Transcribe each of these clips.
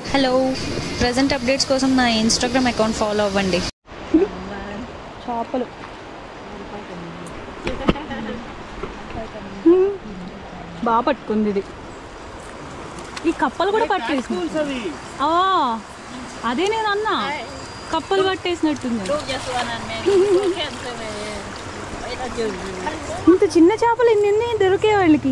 Hello present updates కోసం నా Instagram account follow అవ్వండి చేపలు బాగా పట్టుకుంది ఇది ఈ కప్పలు కూడా పట్టేసి ఆ, అదే నేను అన్నా కప్పలు పట్టేసినట్టుంది ఇంత చిన్న చేపలు ఎన్ని ఎన్ని దొరికే వాళ్ళకి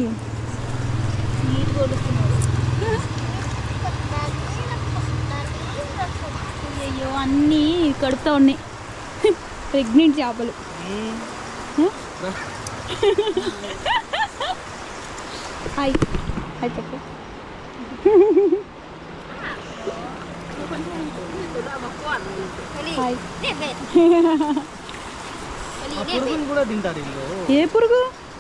అయ్యో అన్నీ కడుపుతా ఉన్నాయి ప్రెగ్నెంట్ చేపలు హాయ్ హాయ్ చెప్పు హాయ్ పురుగులు కూడా తింటారు వీళ్ళు ఏ పురుగు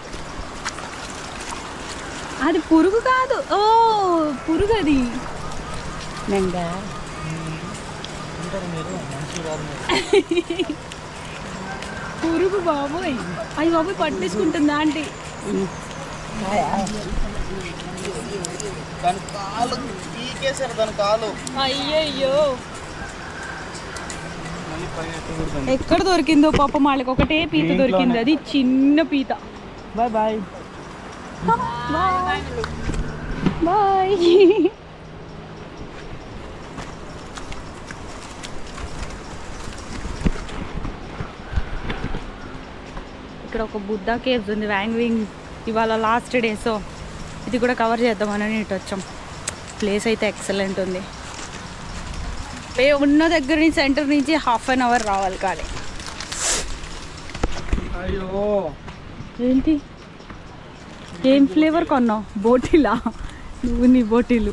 అది పురుగు కాదు ఓ పురుగు అది మెంగా తింటారు మీరు మనుషులు కాదు మీరు పురుగు బాబోయ్ అయ్యి బాబోయ్ పట్టేసుకుంటుందా ఆంటీ దాని కాలు పీకేశారు దాని కాలు అయ్యయ్యో మళ్ళీ పైన ఎక్కకూడదండి ఎక్కడ దొరికిందో పాపం వాళ్ళకి ఒకటే పీత ఇంట్లోనే. దొరికింది అది చిన్న పీత బాయ్ బాయ్ బాయ్ ఇక్కడ ఒక బుద్ధ కేవ్స్ ఉంది వ్యాంగ్ వింగ్ ఇవాళ లాస్ట్ డే సో ఇది కూడా కవర్ చేద్దామని ఇటు వచ్చాం ప్లేస్ అయితే ఎక్సలెంట్ ఉంది ఏ ఉన్న దగ్గర నుంచి సెంటర్ నుంచి హాఫ్ అన్ అవర్ రావాలి కానీ అయ్యో ఏంటి ఏం ఫ్లేవర్ కొన్నావు బోటిలా నువ్వు నీ బోటీలు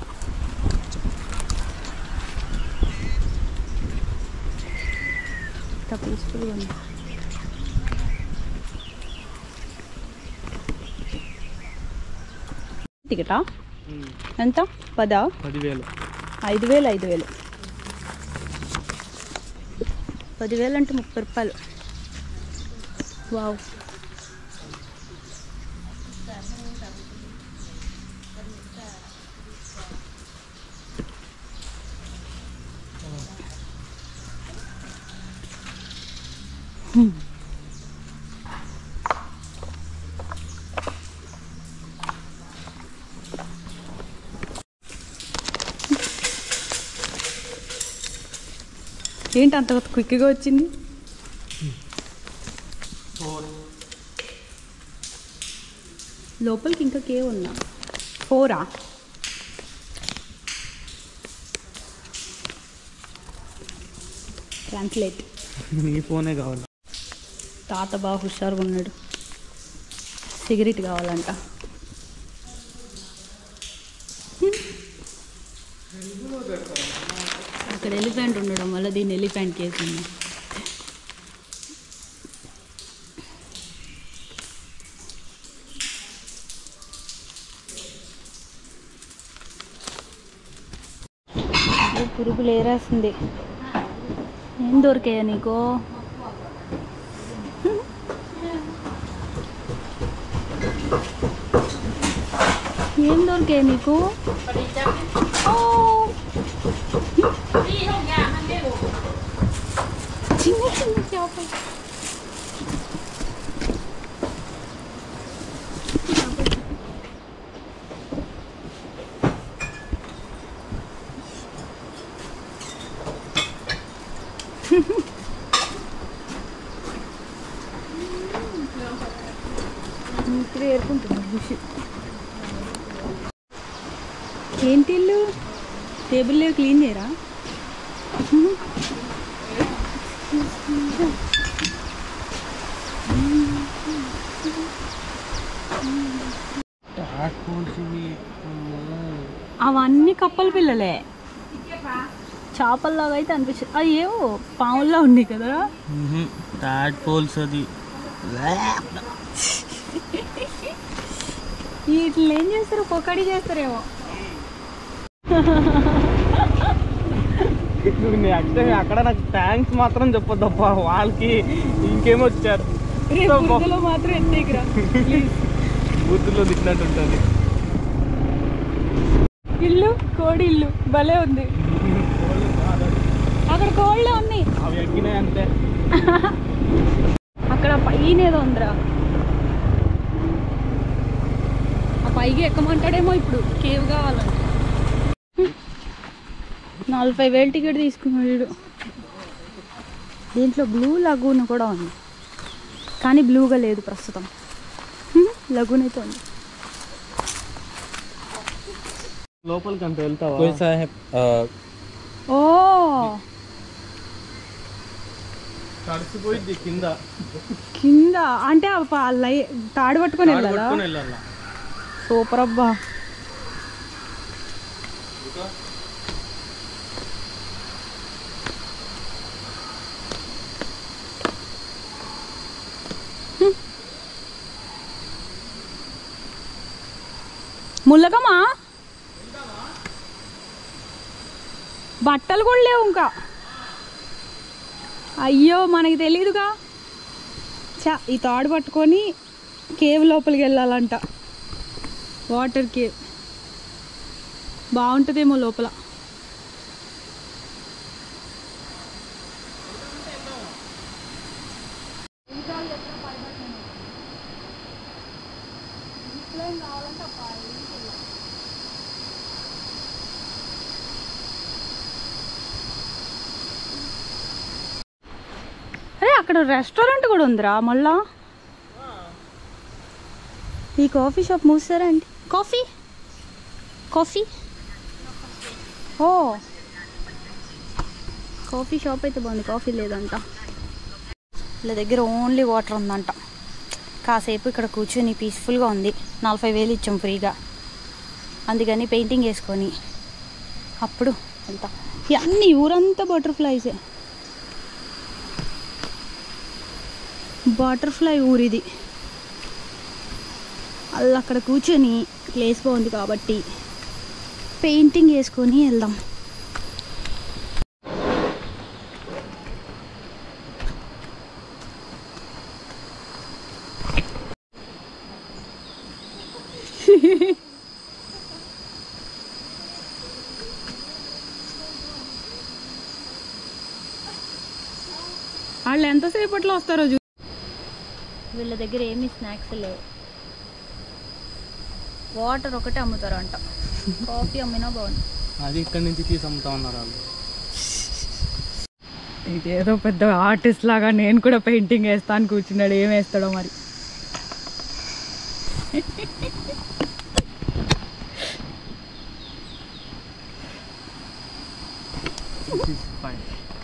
పీస్ఫుల్గా ఉంది టికెటా ఎంత పదా పదివేలు ఐదు వేలు ఐదు వేలు పదివేలు అంటే ముప్పై రూపాయలు వావ్ ఏంటి అంత క్విక్గా వచ్చింది లోపలికి ఇంకా కే ఉన్నా ఫోరా ట్రాన్స్లేట్ నీ ఫోనే కావాలి తాత బాగా హుషారుగా ఉన్నాడు సిగరెట్ కావాలంట అక్కడ ఎలిఫెంట్ ఉండడం వల్ల దీన్ని ఎలిఫెంట్ కేసింది పురుగులు ఏరేస్తుంది ఏం దొరికాయా నీకు ఏం దొరికాయి నీకు ఓ! చిన్న చిన్న చేపలు ఇప్పుడు ఏరుకుంటున్నా బుషి ఏంటి ఇల్లు టేబుల్ లేవు క్లీన్ చేయరా టాక్ పోల్సివి అవన్నీ కప్పల పిల్లలే చేపల్లాగా అయితే అనిపిస్తుంది అవి ఏవో పాముల్లా ఉన్నాయి కదా టాడ్ పోల్స్ అది వీటిని ఏం చేస్తారు పొక్కడి చేస్తారేమో యాక్చువల్గా అక్కడ నాకు థ్యాంక్స్ మాత్రం చెప్పొద్దప్ప వాళ్ళకి ఇంకేమో వచ్చారు రేపు బురదలో మాత్రం ఎత్తేకిరా ప్లీజ్ బూతుల్లో తిట్టినట్టు ఉంటుంది ఇల్లు కోడి ఇల్లు భలే ఉంది అక్కడ కోళ్ళే ఉన్నాయి అవి ఎక్కినాయి అంతే అక్కడ పైన ఏదో ఉందిరా ఆ పైకి ఎక్కమంటాడేమో ఇప్పుడు కేవ్ కావాలంటే నలభై వేలు టికెట్ తీసుకున్నాడు వీడు దీంట్లో బ్లూ లగూన్ కూడా ఉంది కానీ బ్లూగా లేదు ప్రస్తుతం లగూన్ అయితే ఉంది లోపలికి అంత వెళ్తావా कोई सा है अ, ఓ తడిసిపోయిద్ది కింద కింద అంటే ఆ ప- లై తాడు పట్టుకొని వెళ్ళాలా పట్టుకొని వెళ్ళాలా సూపర్ అబ్బా ముల్లకమా బట్టలు కూడా లేవు ఇంకా అయ్యో మనకి తెలియదుగా చా ఈ తాడు పట్టుకొని కేవ్ లోపలికి వెళ్ళాలంట వాటర్ కేవ్ బాగుంటుందేమో లోపల అరే అక్కడ రెస్టారెంట్ కూడా ఉందిరా మళ్ళా ఈ కాఫీ షాప్ మూసారా అండి కాఫీ కాఫీ ఓ కాఫీ షాప్ అయితే బాగుంది కాఫీ లేదంట వీళ్ళ దగ్గర ఓన్లీ వాటర్ ఉందంట కాసేపు ఇక్కడ కూర్చొని పీస్ఫుల్గా ఉంది నలభై వేలు ఇచ్చాం ఫ్రీగా అందుకని పెయింటింగ్ వేసుకొని అప్పుడు వెళ్తాం అన్ని ఊరంతా బటర్ఫ్లైసే బటర్ఫ్లై ఊరిది వాళ్ళు అక్కడ కూర్చొని ప్లేస్ బాగుంది కాబట్టి పెయింటింగ్ వేసుకొని వెళ్దాం వాళ్ళు ఎంతసేపట్లో వస్తారో చూ వీళ్ళ దగ్గర ఏమీ స్నాక్స్ లేవు వాటర్ ఒకటే అమ్ముతారు అంట కాఫీ అమ్మినా బాగుంది అది ఇక్కడి నుంచి తీసి అమ్ముతా ఉన్నారు వాళ్ళు ఇదేదో పెద్ద ఆర్టిస్ట్ లాగా నేను కూడా పెయింటింగ్ వేస్తాను కూర్చున్నాడు ఏం వేస్తాడో మరి ఫైన్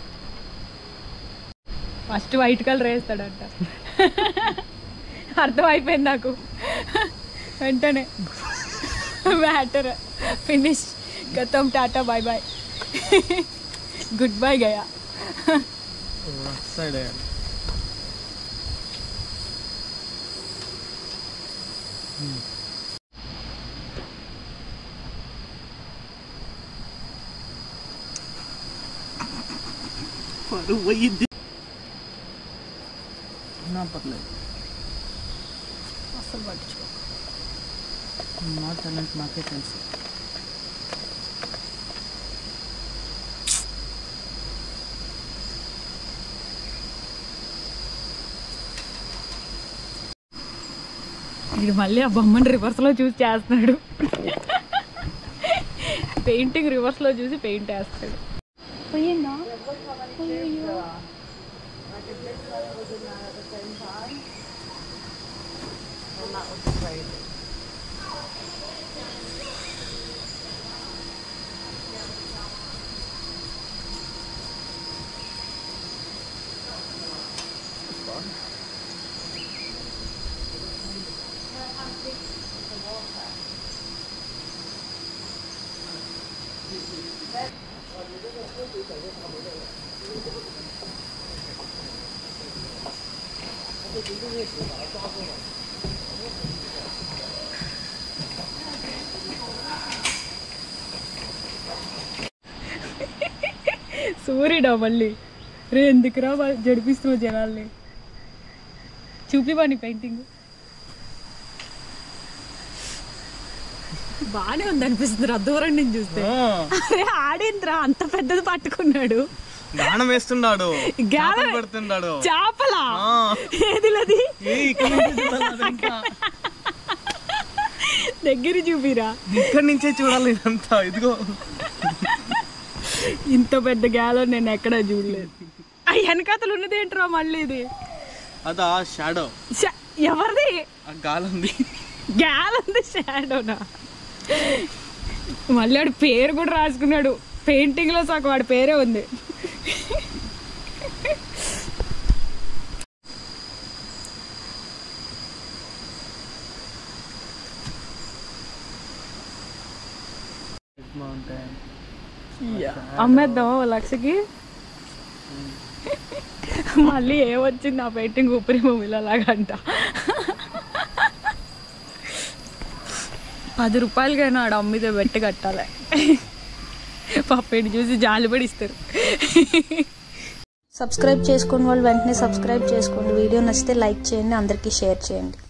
ఫస్ట్ వైట్ కలర్ వేస్తాడంట అర్థమైపోయింది నాకు వెంటనే మ్యాటర్ ఫినిష్ గతం tata bye bye goodbye గయా సైడ్ వేయాలి పరువు పోయిద్ది నా పర్లేదు అసలు పట్టించుకో నా టాలెంట్ నాకే తెలుసు ఇది మళ్ళీ ఆ బొమ్మని రివర్స్లో చూసి చేస్తున్నాడు పెయింటింగ్ రివర్స్లో చూసి పెయింట్ వేస్తాడు పోయిందా అయ్యయ్యో. సూర్యుడా మళ్ళీ రే ఎందుకురా వా- జడిపిస్తున్నావు జనాల్ని చూపివాని పెయింటింగ్ బానే ఉంది అనిపిస్తుంది రా దూరం నుంచి చూస్తే ఆ, అరే ఆడేంద్రా అంత పెద్దది పట్టుకున్నాడు గానం వేస్తున్నాడు గానం- చేపలు పడుతున్నాడు చేపలా ఆ. ఏదిలది ఏ, ఇక్కడ నుంచే చూడాలి అది ఇంకా. దగ్గర చూపిరా ఇక్కడి నుంచే చూడాలి ఇదంతా ఇదిగో ఇంత పెద్ద గ్యాలో నేను ఎక్కడా చూడలేదు ఆ వెనకాతలు ఉన్నది ఏంట్రా మళ్ళీ ఇది అదా షాడో ష- ఎవరిది ఆ గాలి ఉంది గ్యాల్ ఉంది షాడోనా మళ్ళీ వాడి పేరు కూడా రాసుకున్నాడు పెయింటింగ్ లో సగం వాడి పేరే ఉంది అమ్మేద్దామా ఓ లక్షకి మళ్ళీ ఏమొచ్చింది ఆ పెయింటింగ్ ఊపిరి మూవీలో లాగంట పది రూపాయలకైనా ఆడ అమ్మితే పెట్టి కట్టాలి పప్పేటి చూసి జాలిపడి ఇస్తారు సబ్స్క్రైబ్ చేసుకుని వాళ్ళు వెంటనే సబ్స్క్రైబ్ చేసుకోండి వీడియో నచ్చితే లైక్ చేయండి అందరికీ షేర్ చేయండి